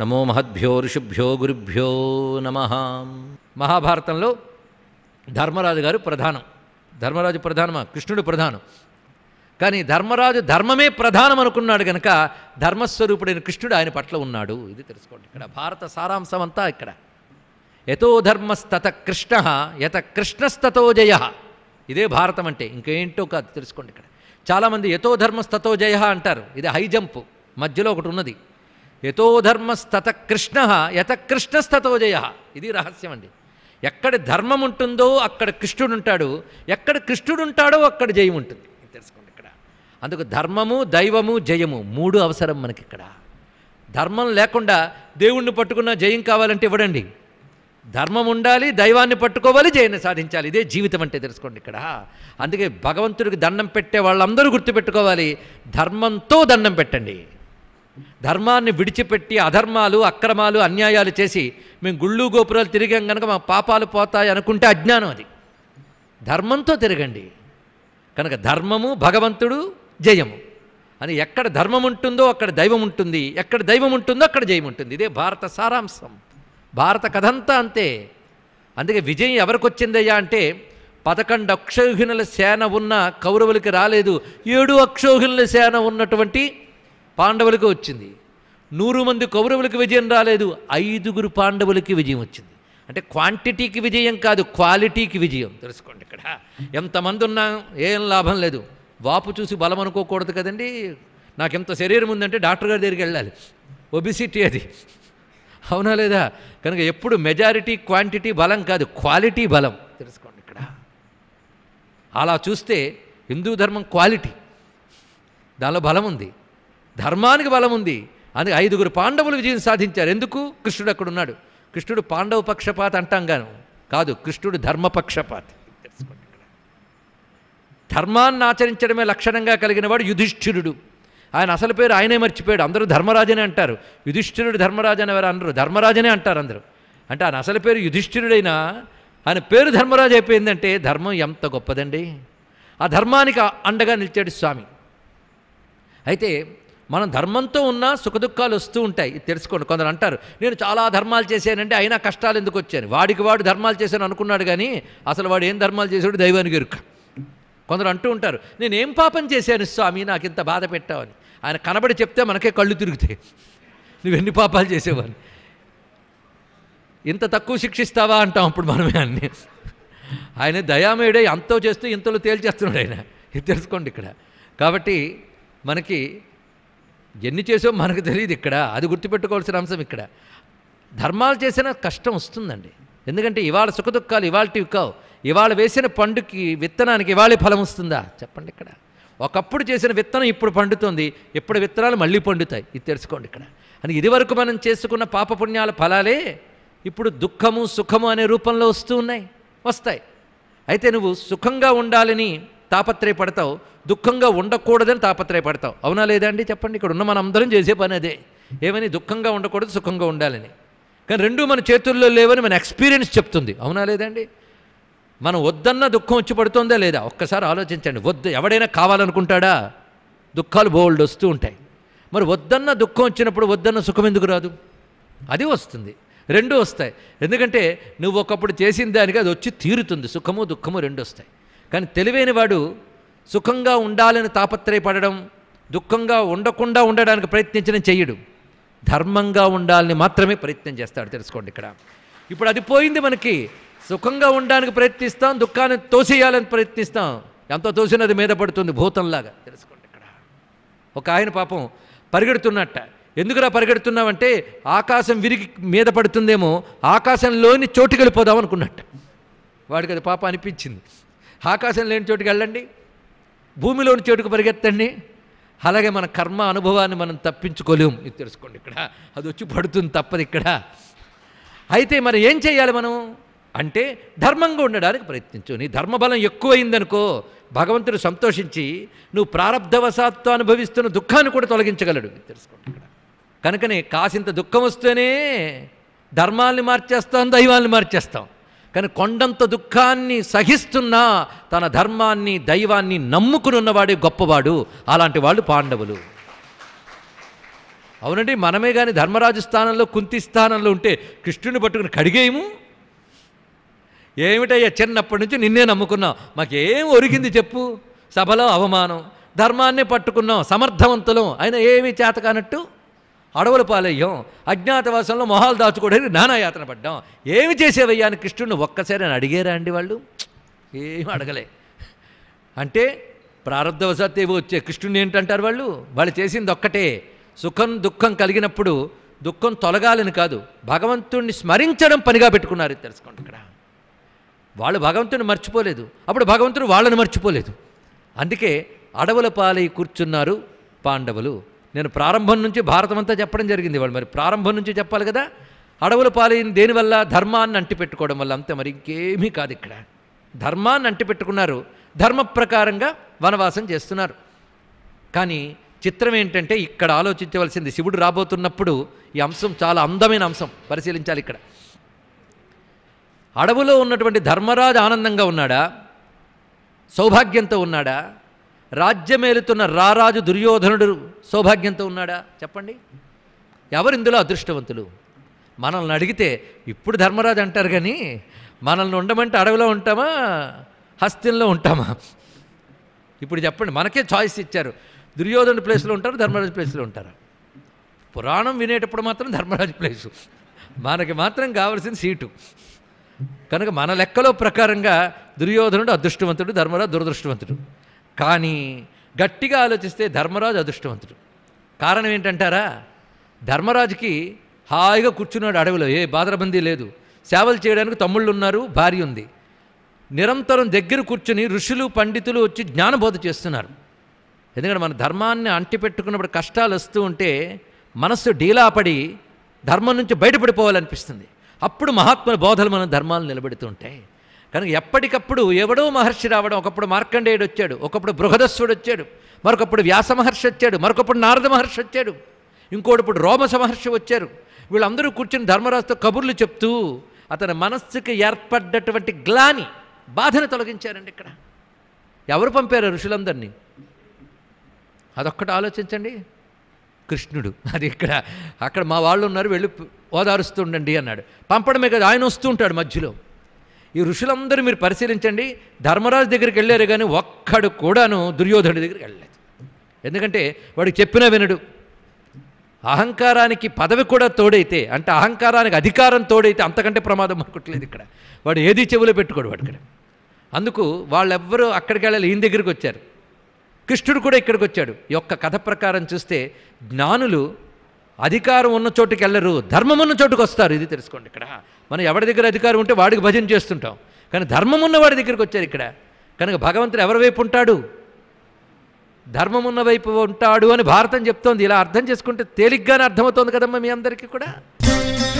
నమో మహద్భ్యో ఋషిభ్యో గురుభ్యో నమ మహాభారతంలో ధర్మరాజు గారు ప్రధానం ధర్మరాజు ప్రధానమా కృష్ణుడు ప్రధానం కానీ ధర్మరాజు ధర్మమే ప్రధానం అనుకున్నాడు కనుక ధర్మస్వరూపుడైన కృష్ణుడు ఆయన పట్ల ఉన్నాడు ఇది తెలుసుకోండి ఇక్కడ భారత సారాంశం అంతా ఇక్కడ యతో ధర్మస్తత కృష్ణ యత కృష్ణస్తతో జయ ఇదే భారతం అంటే ఇంకేంటో కాదు తెలుసుకోండి ఇక్కడ చాలామంది యతో ధర్మస్తతో జయ అంటారు ఇది హై జంప్ మధ్యలో ఒకటి ఉన్నది యతో ధర్మస్తత కృష్ణ యత కృష్ణస్తతో జయ ఇది రహస్యం అండి ఎక్కడ ధర్మం ఉంటుందో అక్కడ కృష్ణుడు ఉంటాడు ఎక్కడ కృష్ణుడు ఉంటాడో అక్కడ జయం ఉంటుంది ఇది తెలుసుకోండి ఇక్కడ అందుకు ధర్మము దైవము జయము మూడు అవసరం మనకి ఇక్కడ ధర్మం లేకుండా దేవుణ్ణి పట్టుకున్న జయం కావాలంటే ఇవ్వడండి ధర్మం ఉండాలి దైవాన్ని పట్టుకోవాలి జయాన్ని సాధించాలి ఇదే జీవితం అంటే తెలుసుకోండి ఇక్కడ అందుకే భగవంతుడికి దండం పెట్టే వాళ్ళందరూ గుర్తుపెట్టుకోవాలి ధర్మంతో దండం పెట్టండి ధర్మాన్ని విడిచిపెట్టి అధర్మాలు అక్రమాలు అన్యాయాలు చేసి మేము గుళ్ళు గోపురాలు తిరిగాం కనుక మా పాపాలు పోతాయి అనుకుంటే అజ్ఞానం అది ధర్మంతో తిరగండి కనుక ధర్మము భగవంతుడు జయము అని ఎక్కడ ధర్మం ఉంటుందో అక్కడ దైవం ఉంటుంది ఎక్కడ దైవం ఉంటుందో అక్కడ జయం ఉంటుంది ఇదే భారత సారాంశం భారత కథంతా అంతే అందుకే విజయం ఎవరికి వచ్చిందయ్యా అంటే పదకొండు అక్షౌహిణుల సేన ఉన్న కౌరవులకి రాలేదు ఏడు అక్షౌహిణుల సేన ఉన్నటువంటి పాండవులకు వచ్చింది నూరు మంది కౌరవులకు విజయం రాలేదు ఐదుగురు పాండవులకి విజయం వచ్చింది అంటే క్వాంటిటీకి విజయం కాదు క్వాలిటీకి విజయం తెలుసుకోండి ఇక్కడ ఎంతమంది ఉన్నా ఏం లాభం లేదు వాపు చూసి బలం అనుకోకూడదు కదండి నాకు ఎంత శరీరం ఉందంటే డాక్టర్ గారి దగ్గరికి వెళ్ళాలి ఒబిసిటీ అది అవునా లేదా కనుక ఎప్పుడు మెజారిటీ క్వాంటిటీ బలం కాదు క్వాలిటీ బలం తెలుసుకోండి ఇక్కడ అలా చూస్తే హిందూ ధర్మం క్వాలిటీ దానిలో బలం ఉంది ధర్మానికి బలం ఉంది అందుకే ఐదుగురు పాండవులు విజయం సాధించారు ఎందుకు కృష్ణుడు అక్కడ ఉన్నాడు కృష్ణుడు పాండవ పక్షపాత అంటాం గాను కాదు కృష్ణుడు ధర్మపక్షపాత తెలుసుకోండి ఇక్కడ ధర్మాన్ని ఆచరించడమే లక్షణంగా కలిగిన వాడు యుధిష్ఠిరుడు ఆయన అసలు పేరు ఆయనే మర్చిపోయాడు అందరూ ధర్మరాజనే అంటారు యుధిష్ఠిరుడు ధర్మరాజు అని ఎవరు అనరు ధర్మరాజనే అంటారు అందరూ అంటే ఆయన అసలు పేరు యుధిష్ఠిరుడైనా ఆయన పేరు ధర్మరాజు అయిపోయిందంటే ధర్మం ఎంత గొప్పదండి ఆ ధర్మానికి అండగా నిలిచాడు స్వామి అయితే మనం ధర్మంతో ఉన్నా సుఖదుఖాలు వస్తూ ఉంటాయి ఇది తెలుసుకోండి కొందరు అంటారు నేను చాలా ధర్మాలు చేశానంటే అయినా కష్టాలు ఎందుకు వచ్చాను వాడికి వాడు ధర్మాలు చేశాను అనుకున్నాడు కానీ అసలు వాడు ఏం ధర్మాలు చేశాడు దైవానికి ఎరుక కొందరు అంటూ ఉంటారు నేను ఏం పాపం చేశాను స్వామి నాకు ఇంత బాధ పెట్టావని ఆయన కనబడి చెప్తే మనకే కళ్ళు తిరుగుతాయి నువ్వెన్ని పాపాలు చేసేవాని ఇంత తక్కువ శిక్షిస్తావా అంటాం అప్పుడు మనమే అన్ని ఆయన దయామయుడే అంతో చేస్తూ ఇంతలో తేల్చేస్తున్నాడు ఆయన ఇది తెలుసుకోండి ఇక్కడ కాబట్టి మనకి ఎన్ని చేసో మనకు తెలియదు ఇక్కడ అది గుర్తుపెట్టుకోవాల్సిన అంశం ఇక్కడ ధర్మాలు చేసిన కష్టం వస్తుందండి ఎందుకంటే ఇవాళ సుఖదుఖాలు ఇవాళటివి కావు ఇవాళ వేసిన పండుకి విత్తనానికి ఇవాళే ఫలం వస్తుందా చెప్పండి ఇక్కడ ఒకప్పుడు చేసిన విత్తనం ఇప్పుడు పండుతుంది ఇప్పుడు విత్తనాలు మళ్ళీ పండుతాయి ఇది తెలుసుకోండి ఇక్కడ అని ఇదివరకు మనం చేసుకున్న పాపపుణ్యాల ఫలాలే ఇప్పుడు దుఃఖము సుఖము అనే రూపంలో వస్తూ ఉన్నాయి వస్తాయి అయితే నువ్వు సుఖంగా ఉండాలని తాపత్రయపడతావు దుఃఖంగా ఉండకూడదని తాపత్రయపడతావు అవునా లేదా అండి చెప్పండి ఇక్కడ ఉన్న మనం అందరం చేసే పని అదే ఏమని దుఃఖంగా ఉండకూడదు సుఖంగా ఉండాలని కానీ రెండూ మన చేతుల్లో లేవని మన ఎక్స్పీరియన్స్ చెప్తుంది అవునా లేదండి మనం వద్దన్న దుఃఖం వచ్చి పడుతుందా లేదా ఒక్కసారి ఆలోచించండి వద్దు ఎవడైనా కావాలనుకుంటాడా దుఃఖాలు బోల్డ్ వస్తూ ఉంటాయి మరి వద్దన్న దుఃఖం వచ్చినప్పుడు వద్దన్న సుఖం ఎందుకు రాదు అది వస్తుంది రెండు వస్తాయి ఎందుకంటే నువ్వు ఒకప్పుడు చేసిన దానికి అది వచ్చి తీరుతుంది సుఖము దుఃఖము రెండు వస్తాయి కానీ తెలివైన వాడు సుఖంగా ఉండాలని తాపత్రయపడడం దుఃఖంగా ఉండకుండా ఉండడానికి ప్రయత్నించడం చెయ్యడు ధర్మంగా ఉండాలని మాత్రమే ప్రయత్నం చేస్తాడు తెలుసుకోండి ఇక్కడ ఇప్పుడు అది పోయింది మనకి సుఖంగా ఉండడానికి ప్రయత్నిస్తాం దుఃఖాన్ని తోసేయాలని ప్రయత్నిస్తాం ఎంతో తోసినది మీద పడుతుంది భూతంలాగా తెలుసుకోండి ఇక్కడ ఒక ఆయన పాపం పరిగెడుతున్నట్ట ఎందుకురా పరిగెడుతున్నావంటే ఆకాశం విరిగి మీద పడుతుందేమో ఆకాశంలోని చోటుకి వెళ్ళిపోదాం అనుకున్నట్ట వాడికి అది పాప అనిపించింది ఆకాశం లేని చోటుకి వెళ్ళండి భూమిలోని చోటుకు పరిగెత్తండి అలాగే మన కర్మ అనుభవాన్ని మనం తప్పించుకోలేం ఇది తెలుసుకోండి ఇక్కడ అది వచ్చి పడుతుంది తప్పదు ఇక్కడ అయితే మరి ఏం చేయాలి మనం అంటే ధర్మంగా ఉండడానికి ప్రయత్నించు నీ ధర్మబలం ఎక్కువైందనుకో భగవంతుడు సంతోషించి నువ్వు ప్రారంధవశాత్తు అనుభవిస్తున్న దుఃఖాన్ని కూడా తొలగించగలడు ఇది తెలుసుకోండి ఇక్కడ కనుకనే కాసింత దుఃఖం వస్తేనే ధర్మాల్ని మార్చేస్తాం దైవాల్ని మార్చేస్తాం కానీ కొండంత దుఃఖాన్ని సహిస్తున్నా తన ధర్మాన్ని దైవాన్ని నమ్ముకుని ఉన్నవాడే గొప్పవాడు అలాంటి వాళ్ళు పాండవులు అవునండి మనమే కానీ ధర్మరాజు స్థానంలో కుంతి స్థానంలో ఉంటే కృష్ణుని పట్టుకుని కడిగేయము ఏమిటయ్యా చిన్నప్పటి నుంచి నిన్నే నమ్ముకున్నాం మాకేం ఒరిగింది చెప్పు సభలో అవమానం ధర్మాన్నే పట్టుకున్నాం సమర్థవంతులం అయినా ఏమీ చేత కానట్టు అడవుల పాలయ్యాం అజ్ఞాతవాసంలో మొహాలు దాచుకోవడానికి నానాయాతన పడ్డాం ఏమి చేసేవయ్యా అని కృష్ణుడిని ఒక్కసారి అని అడిగారా అండి వాళ్ళు ఏమి అడగలే అంటే ప్రారంధవశాత్తు ఏవో వచ్చే కృష్ణుని ఏంటంటారు వాళ్ళు వాళ్ళు చేసింది ఒక్కటే సుఖం దుఃఖం కలిగినప్పుడు దుఃఖం తొలగాలని కాదు భగవంతుణ్ణి స్మరించడం పనిగా పెట్టుకున్నారు ఇది తెలుసుకోండి ఇక్కడ వాళ్ళు భగవంతుని మర్చిపోలేదు అప్పుడు భగవంతుడు వాళ్ళని మర్చిపోలేదు అందుకే అడవుల పాలై కూర్చున్నారు పాండవులు నేను ప్రారంభం నుంచి భారతం అంతా చెప్పడం జరిగింది వాళ్ళు మరి ప్రారంభం నుంచి చెప్పాలి కదా అడవుల పాలైన దేనివల్ల ధర్మాన్ని అంటిపెట్టుకోవడం వల్ల అంతే మరి ఇంకేమీ కాదు ఇక్కడ ధర్మాన్ని అంటిపెట్టుకున్నారు ధర్మ ప్రకారంగా వనవాసం చేస్తున్నారు కానీ చిత్రం ఏంటంటే ఇక్కడ ఆలోచించవలసింది శివుడు రాబోతున్నప్పుడు ఈ అంశం చాలా అందమైన అంశం పరిశీలించాలి ఇక్కడ అడవులో ఉన్నటువంటి ధర్మరాజు ఆనందంగా ఉన్నాడా సౌభాగ్యంతో ఉన్నాడా రాజ్యమేలుతున్న రారాజు దుర్యోధనుడు సౌభాగ్యంతో ఉన్నాడా చెప్పండి ఎవరు ఇందులో అదృష్టవంతులు మనల్ని అడిగితే ఇప్పుడు ధర్మరాజు అంటారు కానీ మనల్ని ఉండమంటే అడవిలో ఉంటామా హస్తింలో ఉంటామా ఇప్పుడు చెప్పండి మనకే చాయిస్ ఇచ్చారు దుర్యోధను ప్లేస్లో ఉంటారు ధర్మరాజు ప్లేస్లో ఉంటారు పురాణం వినేటప్పుడు మాత్రం ధర్మరాజు ప్లేసు మనకి మాత్రం కావలసిన సీటు కనుక మన లెక్కలో ప్రకారంగా దుర్యోధనుడు అదృష్టవంతుడు ధర్మరాజు దురదృష్టవంతుడు కానీ గట్టిగా ఆలోచిస్తే ధర్మరాజు అదృష్టవంతుడు కారణం ఏంటంటారా ధర్మరాజుకి హాయిగా కూర్చున్నాడు అడవిలో ఏ బాధరబందీ లేదు సేవలు చేయడానికి తమ్ముళ్ళు ఉన్నారు భార్య ఉంది నిరంతరం దగ్గర కూర్చుని ఋషులు పండితులు వచ్చి జ్ఞానబోధ చేస్తున్నారు ఎందుకంటే మన ధర్మాన్ని అంటిపెట్టుకున్నప్పుడు కష్టాలు వస్తూ ఉంటే మనస్సు డీలాపడి ధర్మం నుంచి బయటపడిపోవాలనిపిస్తుంది అప్పుడు మహాత్ముల బోధలు మన ధర్మాలు నిలబెడుతూ ఉంటాయి కనుక ఎప్పటికప్పుడు ఎవడో మహర్షి రావడం ఒకప్పుడు మార్కండేయుడు వచ్చాడు ఒకప్పుడు బృహదస్సుడు వచ్చాడు మరొకప్పుడు వ్యాస మహర్షి వచ్చాడు మరొకప్పుడు నారద మహర్షి వచ్చాడు ఇంకోటప్పుడు రోమస మహర్షి వచ్చారు వీళ్ళందరూ కూర్చుని ధర్మరాజుతో కబుర్లు చెప్తూ అతని మనస్సుకి ఏర్పడ్డటువంటి గ్లాని బాధను తొలగించారండి ఇక్కడ ఎవరు పంపారు ఋషులందరినీ అదొక్కటి ఆలోచించండి కృష్ణుడు అది ఇక్కడ అక్కడ మా వాళ్ళు ఉన్నారు వెళ్ళి ఓదారుస్తుండండి అన్నాడు పంపడమే కదా ఆయన వస్తూ ఉంటాడు మధ్యలో ఈ ఋషులందరూ మీరు పరిశీలించండి ధర్మరాజు దగ్గరికి వెళ్ళారు కానీ ఒక్కడు కూడాను దుర్యోధనుడి దగ్గరికి వెళ్ళలేదు ఎందుకంటే వాడికి చెప్పినా వినడు అహంకారానికి పదవి కూడా తోడైతే అంటే అహంకారానికి అధికారం తోడైతే అంతకంటే ప్రమాదం అనుకోవట్లేదు ఇక్కడ వాడు ఏది చెవిలో పెట్టుకోడు వాడు ఇక్కడ అందుకు వాళ్ళెవ్వరూ అక్కడికి వెళ్ళాలి ఈయన దగ్గరికి వచ్చారు కృష్ణుడు కూడా ఇక్కడికి వచ్చాడు ఈ యొక్క కథ ప్రకారం చూస్తే జ్ఞానులు అధికారం ఉన్న చోటుకి వెళ్ళరు ధర్మం ఉన్న చోటుకు వస్తారు ఇది తెలుసుకోండి ఇక్కడ మనం ఎవరి దగ్గర అధికారం ఉంటే వాడికి భజన చేస్తుంటాం కానీ ధర్మం ఉన్న వాడి దగ్గరికి వచ్చారు ఇక్కడ కనుక భగవంతుడు ఎవరి వైపు ఉంటాడు ధర్మం ఉన్న వైపు ఉంటాడు అని భారతం చెప్తోంది ఇలా అర్థం చేసుకుంటే తేలిగ్గానే అర్థమవుతోంది కదమ్మా మీ అందరికీ కూడా